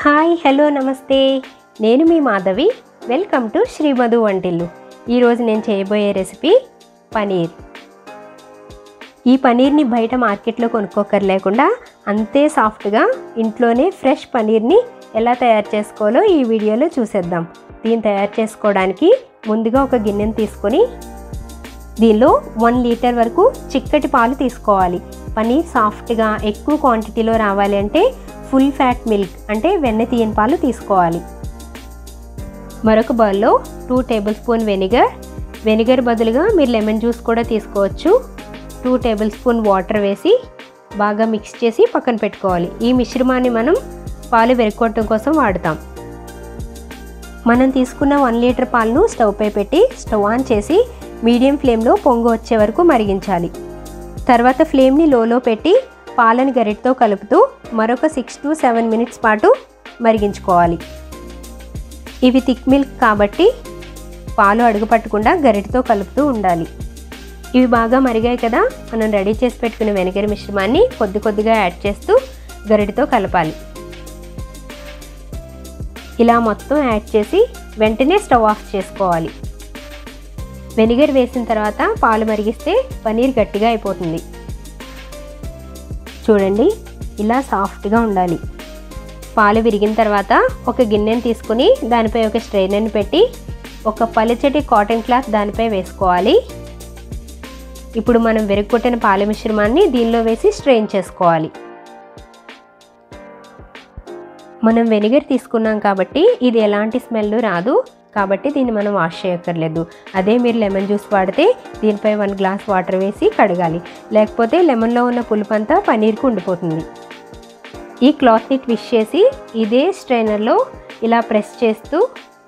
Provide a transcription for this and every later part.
hi hello namaste నేను మీ Madhavi welcome to Srimadhu Vantillu ఈరోజు నేను చేయబోయే రెసిపీ పనీర్ ఈ పనీర్ని బయట మార్కెట్లో కొనుక్కోకర్ లేకుండా అంతే సాఫ్ట్గా ఇంట్లోనే ఫ్రెష్ పనీర్ని ఎలా తయారు చేసుకోవాలో ఈ వీడియోలో చూసేద్దాం దీన్ని తయారు చేసుకోవడానికి ముందుగా ఒక గిన్నెను తీసుకొని దీనిలో వన్ లీటర్ వరకు చిక్కటి పాలు తీసుకోవాలి పనీర్ సాఫ్ట్గా ఎక్కువ క్వాంటిటీలో రావాలి అంటే ఫుల్ ఫ్యాట్ మిల్క్ అంటే వెన్న తీయని పాలు తీసుకోవాలి మరొక బౌల్లో two table spoon vinegar vinegar బదులుగా మీరు లెమన్ జ్యూస్ కూడా తీసుకోవచ్చు టూ టేబుల్ స్పూన్ వాటర్ వేసి బాగా మిక్స్ చేసి పక్కన పెట్టుకోవాలి ఈ మిశ్రమాన్ని మనం పాలు వెరక్కొట్టడం కోసం వాడతాం మనం తీసుకున్న వన్ లీటర్ పాలను స్టవ్ పై పెట్టి స్టవ్ ఆన్ చేసి మీడియం ఫ్లేమ్లో పొంగు వచ్చే వరకు మరిగించాలి తర్వాత ఫ్లేమ్ని లోలో పెట్టి పాలను గరిటతో కలుపుతూ మరొక సిక్స్ టు సెవెన్ మినిట్స్ పాటు మరిగించుకోవాలి ఇవి థిక్ మిల్క్ కాబట్టి పాలు అడుగు పట్టకుండా గరిటతో కలుపుతూ ఉండాలి ఇవి బాగా మరిగాయి కదా మనం రెడీ చేసి పెట్టుకున్న వెనిగర్ మిశ్రమాన్ని కొద్ది కొద్దిగా యాడ్ చేస్తూ గరిటతో కలపాలి ఇలా మొత్తం యాడ్ చేసి వెంటనే స్టవ్ ఆఫ్ చేసుకోవాలి వెనిగర్ వేసిన తర్వాత పాలు మరిగిస్తే పనీర్ గట్టిగా అయిపోతుంది చూడండి ఇలా సాఫ్ట్గా ఉండాలి పాలు విరిగిన తర్వాత ఒక గిన్నెని తీసుకుని దానిపై ఒక స్ట్రైనర్ని పెట్టి ఒక పలుచటి కాటన్ క్లాత్ దానిపై వేసుకోవాలి ఇప్పుడు మనం విరగొట్టిన పాల మిశ్రమాన్ని దీనిలో వేసి స్ట్రెయిన్ చేసుకోవాలి మనం వెనిగర్ తీసుకున్నాం కాబట్టి ఇది ఎలాంటి స్మెల్ రాదు కాబట్టి దీన్ని మనం వాష్ చేయక్కర్లేదు అదే మీరు లెమన్ జ్యూస్ వాడితే దీనిపై వన్ గ్లాస్ వాటర్ వేసి కడగాలి లేకపోతే లెమన్లో ఉన్న పులుపు అంతా పనీర్కి ఉండిపోతుంది ఈ క్లాత్ని ట్విస్ట్ చేసి ఇదే స్ట్రైనర్లో ఇలా ప్రెస్ చేస్తూ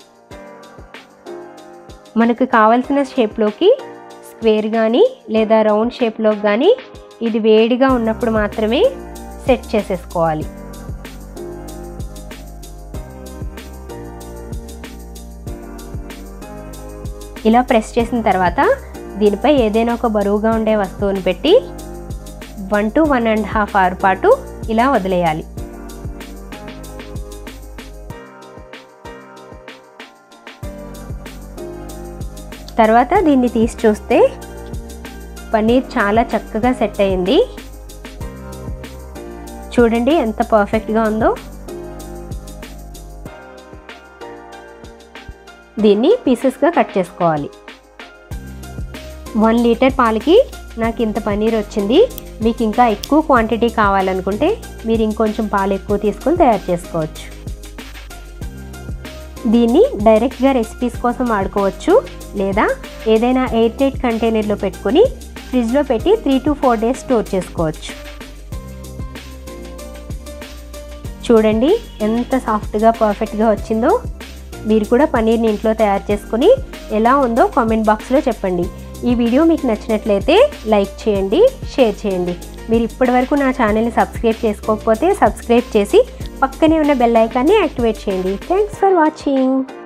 మనకు కావలసిన షేప్లోకి స్క్వేర్ కానీ లేదా రౌండ్ షేప్లో కానీ ఇది వేడిగా ఉన్నప్పుడు మాత్రమే సెట్ చేసేసుకోవాలి ఇలా ప్రెస్ చేసిన తర్వాత దీనిపై ఏదైనా ఒక బరువుగా ఉండే వస్తువుని పెట్టి one two one and half hour పాటు ఇలా వదిలేయాలి తర్వాత దీన్ని తీసి చూస్తే పన్నీర్ చాలా చక్కగా సెట్ అయింది చూడండి ఎంత పర్ఫెక్ట్గా ఉందో దీన్ని పీసెస్గా కట్ చేసుకోవాలి వన్ లీటర్ పాలకి నాకు ఇంత పనీర్ వచ్చింది మీకు ఇంకా ఎక్కువ క్వాంటిటీ కావాలనుకుంటే మీరు ఇంకొంచెం పాలు ఎక్కువ తీసుకొని తయారు చేసుకోవచ్చు దీన్ని డైరెక్ట్గా రెసిపీస్ కోసం వాడుకోవచ్చు లేదా ఏదైనా ఎయిర్ టైట్ కంటైనర్లో పెట్టుకొని ఫ్రిడ్జ్లో పెట్టి three to four days store చేసుకోవచ్చు చూడండి ఎంత సాఫ్ట్గా పర్ఫెక్ట్గా వచ్చిందో మీరు కూడా పన్నీర్ని ఇంట్లో తయారు చేసుకుని ఎలా ఉందో కామెంట్ బాక్స్లో చెప్పండి ఈ వీడియో మీకు నచ్చినట్లయితే లైక్ చేయండి షేర్ చేయండి మీరు ఇప్పటివరకు నా ఛానల్ని సబ్స్క్రైబ్ చేసుకోకపోతే సబ్స్క్రైబ్ చేసి పక్కనే ఉన్న బెల్ ఐకాన్ని యాక్టివేట్ చేయండి థ్యాంక్స్ ఫర్ వాచింగ్